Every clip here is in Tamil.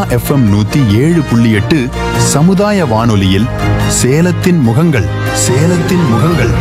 எஃப்எம் நூத்தி ஏழு புள்ளி எட்டு சமுதாய வானொலியில் சேலத்தின் முகங்கள் சேலத்தின் முகங்கள்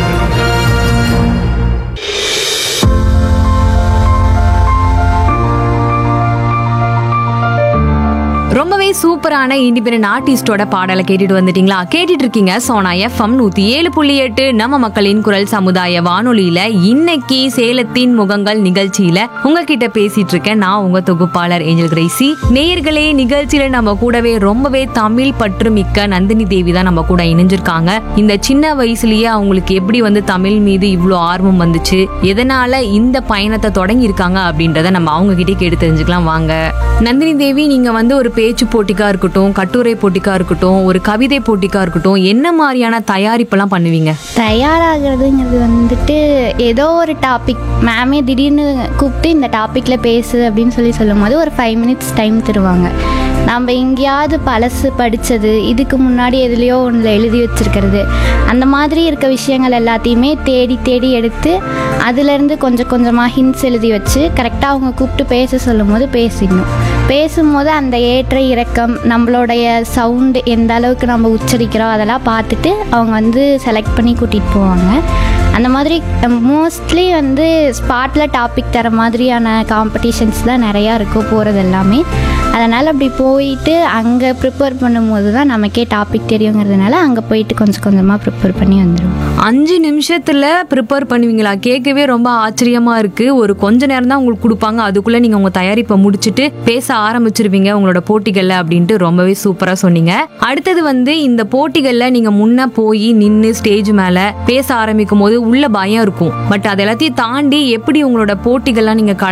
ரொம்பவே சூப்பரான இண்டிபெண்டன்ட் ஆர்டிஸ்டோட பாடலை கேட்டுட்டு வந்துட்டீங்களா கேட்டுட்டு இருக்கீங்க சோனா எஃப்எம் நூத்தி ஏழு புள்ளி எட்டு நம்ம மக்களின் குரல் சமுதாய வானொலியில இன்னைக்கு சேலத்தின் முகங்கள் நிகழ்ச்சியில உங்ககிட்ட பேசிட்டு இருக்கேன் நான் உங்க தொகுப்பாளர் ஏஞ்சல் கிரேசி நேயர்களே நிகழ்ச்சியில நம்ம கூடவே ரொம்பவே தமிழ் பற்று மிக்க நந்தினி தேவி தான் நம்ம கூட இணைஞ்சிருக்காங்க இந்த சின்ன வயசுலயே அவங்களுக்கு எப்படி வந்து தமிழ் மீது இவ்வளோ ஆர்வம் வந்துச்சு எதனால இந்த பயணத்தை தொடங்கி இருக்காங்க அப்படின்றத நம்ம அவங்க கிட்டே கேட்டு தெரிஞ்சுக்கலாம் வாங்க நந்தினி தேவி நீங்க வந்து ஒரு பேச்சு போட்டிக்கா இருக்கட்டும் கட்டுரை போட்டிக்கா இருக்கட்டும் ஒரு கவிதை போட்டிக்கா இருக்கட்டும் என்ன மாதிரியான தயாரிப்பெல்லாம் பண்ணுவீங்க தயாராகிறதுங்கிறது வந்துட்டு ஏதோ ஒரு டாபிக் மேமே திடீர்னு கூப்பிட்டு இந்த டாப்பிக்கில் பேசு அப்படின்னு சொல்லி சொல்லும்போது ஒரு ஃபைவ் மினிட்ஸ் டைம் தருவாங்க நம்ம எங்கேயாவது பழசு படித்தது இதுக்கு முன்னாடி எதுலேயோ ஒன்றில் எழுதி வச்சிருக்கிறது அந்த மாதிரி இருக்க விஷயங்கள் எல்லாத்தையுமே தேடி தேடி எடுத்து அதுலேருந்து கொஞ்சம் கொஞ்சமாக ஹிண்ட்ஸ் எழுதி வச்சு கரெக்டாக அவங்க கூப்பிட்டு பேச சொல்லும்போது பேசிடணும் பேசும்போது அந்த ஏற்ற இறக்கம் நம்மளுடைய சவுண்டு எந்த அளவுக்கு நம்ம உச்சரிக்கிறோம் அதெல்லாம் பார்த்துட்டு அவங்க வந்து செலக்ட் பண்ணி கூட்டிகிட்டு போவாங்க அந்த மாதிரி மோஸ்ட்லி வந்து ஸ்பாட்டில் டாபிக் தர மாதிரியான காம்படிஷன்ஸ் தான் நிறையா இருக்கும் போகிறது எல்லாமே அதனால் அப்படி போயிட்டு அங்கே ப்ரிப்பேர் பண்ணும்போது தான் நமக்கே டாபிக் தெரியுங்கிறதுனால அங்கே போயிட்டு கொஞ்சம் கொஞ்சமாக ப்ரிப்பேர் பண்ணி வந்துடும் அஞ்சு நிமிஷத்துல ப்ரிப்பேர் பண்ணுவீங்களா கேட்கவே ரொம்ப ஆச்சரியமா இருக்கு ஒரு கொஞ்ச நேரம் தான் உங்களுக்கு கொடுப்பாங்க அதுக்குள்ள நீங்க உங்க தயாரிப்பை முடிச்சுட்டு பேச ஆரம்பிச்சிருவீங்க உங்களோட போட்டிகள்ல அப்படின்ட்டு ரொம்பவே சூப்பரா சொன்னீங்க அடுத்தது வந்து இந்த போட்டிகள்ல நீங்க முன்ன போய் நின்று ஸ்டேஜ் மேல பேச ஆரம்பிக்கும் போது உள்ள பயம் இருக்கும் பட் அது எல்லாத்தையும் தாண்டி எப்படி உங்களோட போட்டிகள்லாம் நீங்க